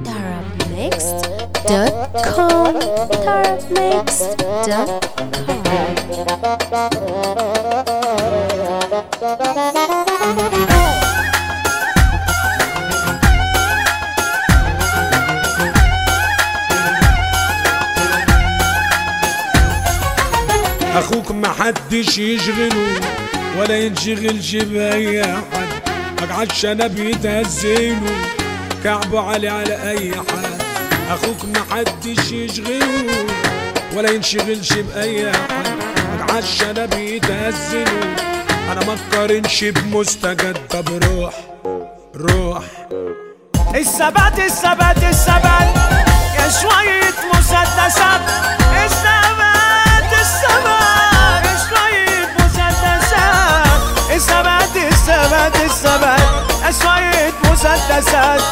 tarabmixed.com tarabmixed.com اخوك ما حدش يشغله ولا ينشغلش باي حد عشان بيتهزله كعبه علي على اي حد اخوك ما حدش يشغله ولا ينشغلش باي حد عشان بيتهزله انا ما اقارنش بمستجد طب روح روح الثبات الثبات الثبات يا شوية مسدسات الثبات الثبات يا شوية مسدسات الثبات الثبات الثبات يا شوية مسدسات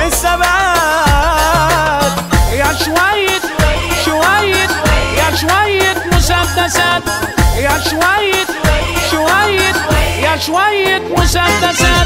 الثبات يا شوية شوية يا شوية مسدسات يا شوية شوية يا شوية مسدسات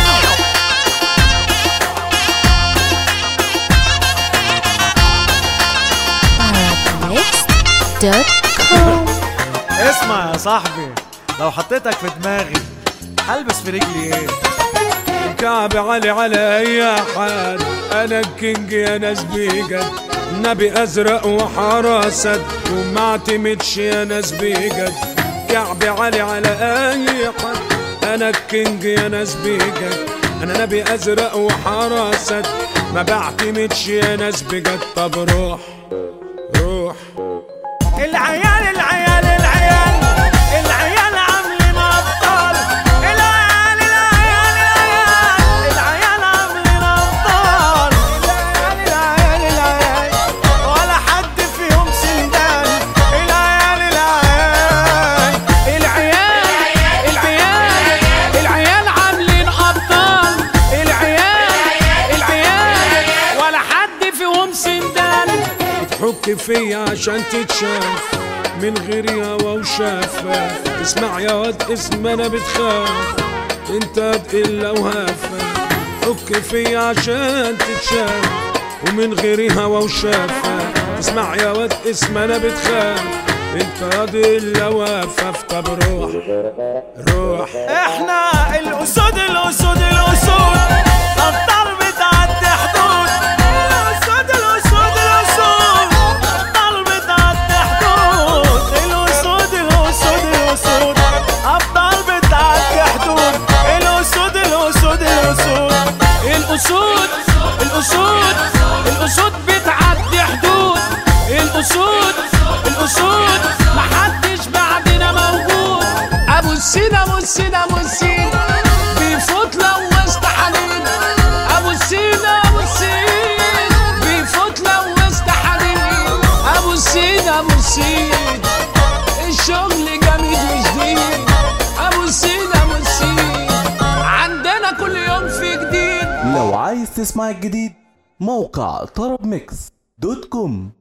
tarabmixed.com اسمع يا صاحبي لو حطيتك في دماغي هلبس في رجلي ايه كعب علي على اي حد انا الكينج يا ناس بجد نبي ازرق وحراسد وما اعتمدش يا ناس بجد كعب علي على اي حد انا الكينج يا ناس بجد انا نبي ازرق وحراسد ما بعتمدش يا ناس بجد طب روح روح العيال العيال العيال العيال عاملين ابطال العيال العيال العيال العيال عاملين ابطال العيال العيال العيال ولا حد فيهم سندان العيال العيال العيال العيال العيال عاملين ابطال العيال العيال ولا حد فيهم سندان حك فيا عشان تتشاف من غير ياوا وشافة اسمع يا واد اسم انا بتخاف انت تقل وهافة حك فيا عشان تتشاف ومن غير هوا وشافة اسمع يا واد اسم انا بتخاف انت تقل وهافة طب روح روح احنا الاسود الاسود الاسود ابطال بتعدي حدود الاسود الاسود الاسود ابطال بتعدي حدود الاسود الاسود الاسود ابطال بتعدي حدود الاسود الاسود الاسود الاسود الاسود الاسود بتعدي حدود الاسود الاسود محدش بعدنا موجود ابو السين ابو السين ابو السين بيفوت لو وسط حنين ابو السين ابو السين بيفوت لو وسط حنين ابو السين ابو السين الشغل جميل وجديد ابو السين ابو السين عندنا كل يوم في جديد لو عايز تسمع الجديد موقع طرب ميكس دوت كوم